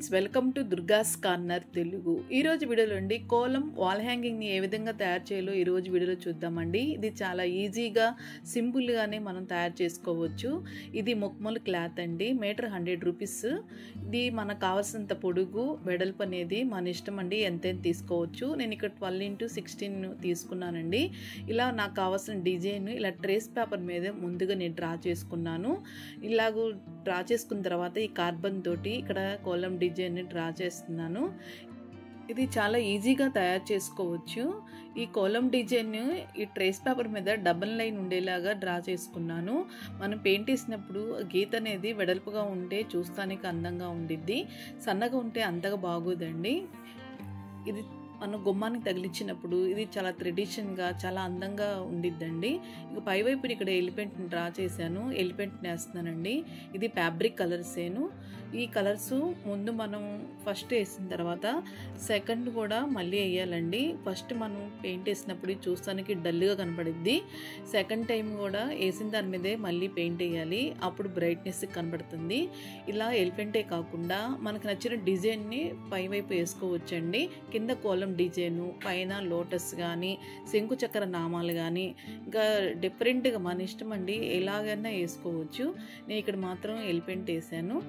friends welcome to Durga's corner Telugu ఈరోజు వీడియోలో అండి కోలం వాల్ హ్యాంగింగ్ని ఏ విధంగా తయారు చేయాలో ఈరోజు వీడియోలో చూద్దామండి ఇది చాలా ఈజీగా సింపుల్గానే మనం తయారు చేసుకోవచ్చు ఇది మొక్కమూల క్లాత్ అండి మీటర్ హండ్రెడ్ రూపీస్ ఇది మనకు కావాల్సినంత పొడుగు వెడల్పు అనేది మన ఇష్టం అండి ఎంతైనా తీసుకోవచ్చు నేను ఇక్కడ ట్వెల్వ్ ఇంటూ సిక్స్టీన్ తీసుకున్నానండి ఇలా నాకు కావాల్సిన డిజైన్ ఇలా ట్రేస్ పేపర్ మీద ముందుగా నేను డ్రా చేసుకున్నాను ఇలాగూ డ్రా చేసుకున్న తర్వాత ఈ కార్బన్ తోటి ఇక్కడ కోలం డిజైన్ డ్రా చేస్తున్నాను ఇది చాలా ఈజీగా తయారు చేసుకోవచ్చు ఈ కోలం డిజైన్ ఈ ట్రేస్ పేపర్ మీద డబల్ లైన్ ఉండేలాగా డ్రా చేసుకున్నాను మనం పెయింట్ వేసినప్పుడు గీత అనేది వెడల్పుగా ఉంటే చూస్తానికి అందంగా ఉండిద్ది సన్నగా ఉంటే అంతగా బాగోదండి ఇది మనం గుమ్మానికి తగిలించినప్పుడు ఇది చాలా ట్రెడిషన్గా చాలా అందంగా ఉండిద్దండి ఇక పైవైపు ఇక్కడ ఎలిఫెంట్ని డ్రా చేశాను ఎలిఫెంట్ని వేస్తున్నానండి ఇది ఫ్యాబ్రిక్ కలర్సేను ఈ కలర్స్ ముందు మనం ఫస్ట్ వేసిన తర్వాత సెకండ్ కూడా మళ్ళీ వేయాలండి ఫస్ట్ మనం పెయింట్ వేసినప్పుడు చూస్తానికి డల్గా కనపడిద్ది సెకండ్ టైం కూడా వేసిన దాని మీదే మళ్ళీ పెయింట్ వేయాలి అప్పుడు బ్రైట్నెస్ కనబడుతుంది ఇలా ఎలిఫెంటే కాకుండా మనకు నచ్చిన డిజైన్ని పైవైపు వేసుకోవచ్చండి కింద కోలం డిజైను పైన లోటస్ కానీ శంకు చక్ర నామాలు కానీ ఇంకా డిఫరెంట్గా మన ఇష్టం అండి ఎలాగైనా వేసుకోవచ్చు నేను ఇక్కడ మాత్రం ఎలిఫెంట్ వేసాను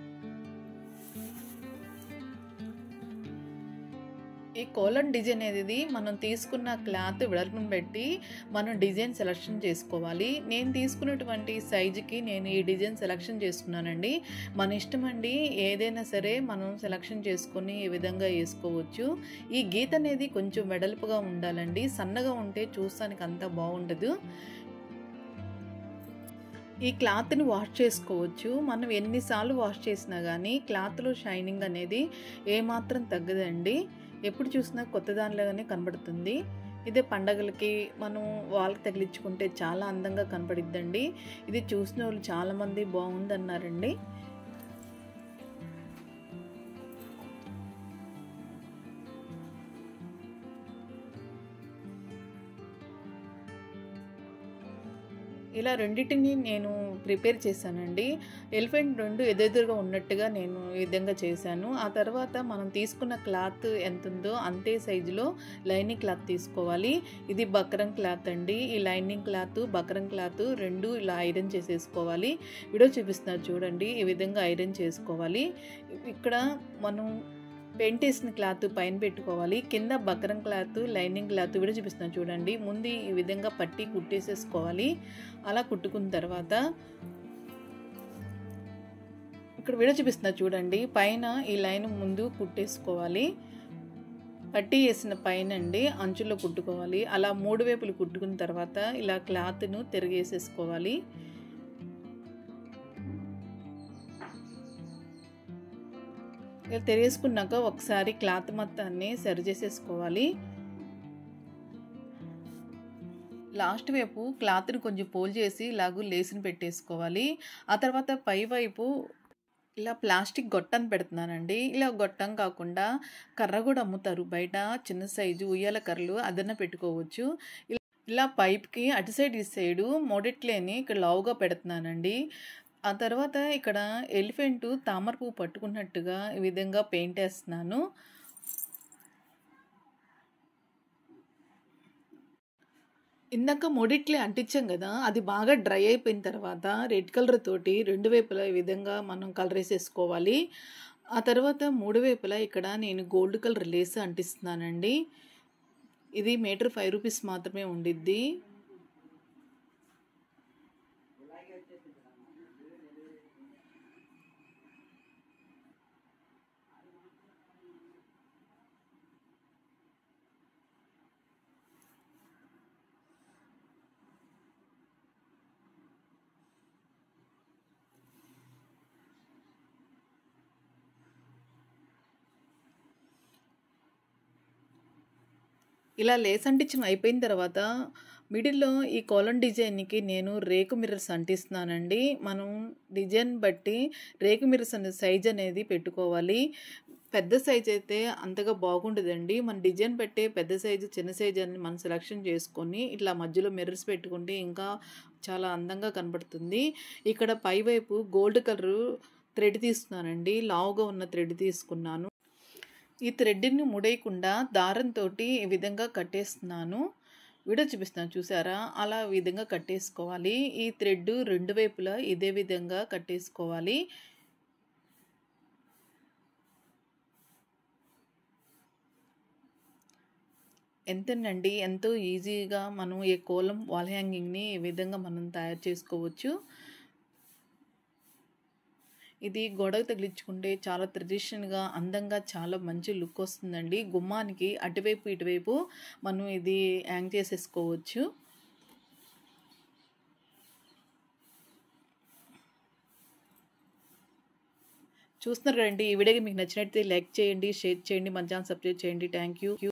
ఈ కోలన్ డిజైన్ అనేది మనం తీసుకున్న క్లాత్ వెడల్పును బట్టి మనం డిజైన్ సెలెక్షన్ చేసుకోవాలి నేను తీసుకున్నటువంటి సైజుకి నేను ఈ డిజైన్ సెలెక్షన్ చేసుకున్నానండి మన ఇష్టం అండి ఏదైనా సరే మనం సెలెక్షన్ చేసుకొని ఈ విధంగా వేసుకోవచ్చు ఈ గీత అనేది కొంచెం వెడల్పుగా ఉండాలండి సన్నగా ఉంటే చూస్తానికి అంత బాగుండదు ఈ క్లాత్ని వాష్ చేసుకోవచ్చు మనం ఎన్నిసార్లు వాష్ చేసినా కానీ క్లాత్లో షైనింగ్ అనేది ఏమాత్రం తగ్గదండి ఎప్పుడు చూసినా కొత్త దానిలాగానే కనబడుతుంది ఇదే పండగలకి మనం వాళ్ళకి తగిలించుకుంటే చాలా అందంగా కనపడిద్దండి ఇది చూసిన వాళ్ళు చాలామంది బాగుందన్నారండి ఇలా రెండింటిని నేను ప్రిపేర్ చేశానండి ఎలిఫెంట్ రెండు ఎదురుగా ఉన్నట్టుగా నేను ఈ విధంగా చేశాను ఆ తర్వాత మనం తీసుకున్న క్లాత్ ఎంత ఉందో అంతే సైజులో లైనింగ్ క్లాత్ తీసుకోవాలి ఇది బక్రం క్లాత్ అండి ఈ లైనింగ్ క్లాత్ బక్రం క్లాత్ రెండు ఇలా ఐరన్ చేసేసుకోవాలి వీడియో చూపిస్తున్నారు చూడండి ఈ విధంగా ఐరన్ చేసుకోవాలి ఇక్కడ మనం పెయింట్ వేసిన క్లాత్ పైన పెట్టుకోవాలి కింద బక్రం క్లాత్ లైనింగ్ క్లాత్ కూడా చూపిస్తున్నాను చూడండి ముందు ఈ విధంగా పట్టి కుట్టేసేసుకోవాలి అలా కుట్టుకున్న తర్వాత ఇక్కడ వీడియో చూపిస్తున్నా చూడండి పైన ఈ లైన్ ముందు కుట్టేసుకోవాలి పట్టి వేసిన పైన అండి అంచుల్లో కుట్టుకోవాలి అలా మూడు వైపులు కుట్టుకున్న తర్వాత ఇలా క్లాత్ను తిరిగేసేసుకోవాలి ఇలా తెరేసుకున్నాక ఒకసారి క్లాత్ మొత్తాన్ని సరి చేసేసుకోవాలి లాస్ట్ వైపు క్లాత్ని కొంచెం పోల్ చేసి ఇలాగూ లేసుని పెట్టేసుకోవాలి ఆ తర్వాత పై వైపు ఇలా ప్లాస్టిక్ గొట్టం పెడుతున్నానండి ఇలా గొట్టం కాకుండా కర్ర కూడా అమ్ముతారు బయట చిన్న సైజు ఉయ్యాల కర్రలు అదన పెట్టుకోవచ్చు ఇలా పైప్కి అటు సైడ్ ఇటు సైడు మోడెట్లేని ఇక్కడ లావుగా పెడుతున్నానండి ఆ తర్వాత ఇక్కడ ఎలిఫెంట్ తామర పువ్వు పట్టుకున్నట్టుగా ఈ విధంగా పెయింట్ వేస్తున్నాను ఇందాక మొడిట్లే అంటించాం కదా అది బాగా డ్రై అయిపోయిన తర్వాత రెడ్ కలర్ తోటి రెండు వైపులా ఈ విధంగా మనం కలర్ వేసేసుకోవాలి ఆ తర్వాత మూడు వైపులా ఇక్కడ నేను గోల్డ్ కలర్ లేస్ అంటిస్తున్నానండి ఇది మీటర్ ఫైవ్ రూపీస్ మాత్రమే ఉండిద్ది ఇలా లేస్ అంటించడం అయిపోయిన తర్వాత మిడిల్లో ఈ కోలన్ డిజైన్కి నేను రేకు మిర్రర్స్ అంటిస్తున్నానండి మనం డిజైన్ బట్టి రేకు మిర్రర్స్ అనే సైజ్ అనేది పెట్టుకోవాలి పెద్ద సైజ్ అయితే అంతగా బాగుండదండి మన డిజైన్ పెట్టే పెద్ద సైజు చిన్న సైజు అని మనం సెలెక్షన్ చేసుకొని ఇట్లా మధ్యలో మిర్రర్స్ పెట్టుకుంటే ఇంకా చాలా అందంగా కనబడుతుంది ఇక్కడ పైవైపు గోల్డ్ కలరు థ్రెడ్ తీసుకున్నానండి లావుగా ఉన్న థ్రెడ్ తీసుకున్నాను ఈ థ్రెడ్ని ముడేయకుండా దారంతో ఈ విధంగా కట్టేస్తున్నాను వీడియో చూపిస్తున్నాను చూసారా అలా ఈ విధంగా కట్టేసుకోవాలి ఈ థ్రెడ్ రెండు వైపులా ఇదే విధంగా కట్టేసుకోవాలి ఎంతనండి ఎంతో ఈజీగా మనం ఈ కోలం వాల్ హ్యాంగింగ్ని ఈ విధంగా మనం తయారు చేసుకోవచ్చు ఇది గొడవ తగిలించుకుంటే చాలా ట్రెడిషనల్గా అందంగా చాలా మంచి లుక్ వస్తుందండి గుమ్మానికి అటువైపు ఇటువైపు మనం ఇది హ్యాంగ్ చేసేసుకోవచ్చు చూస్తున్నారు కదండి ఈ వీడియోకి మీకు నచ్చినట్లయితే లైక్ చేయండి షేర్ చేయండి మన ఛానల్ సబ్స్క్రైబ్ చేయండి థ్యాంక్ యూ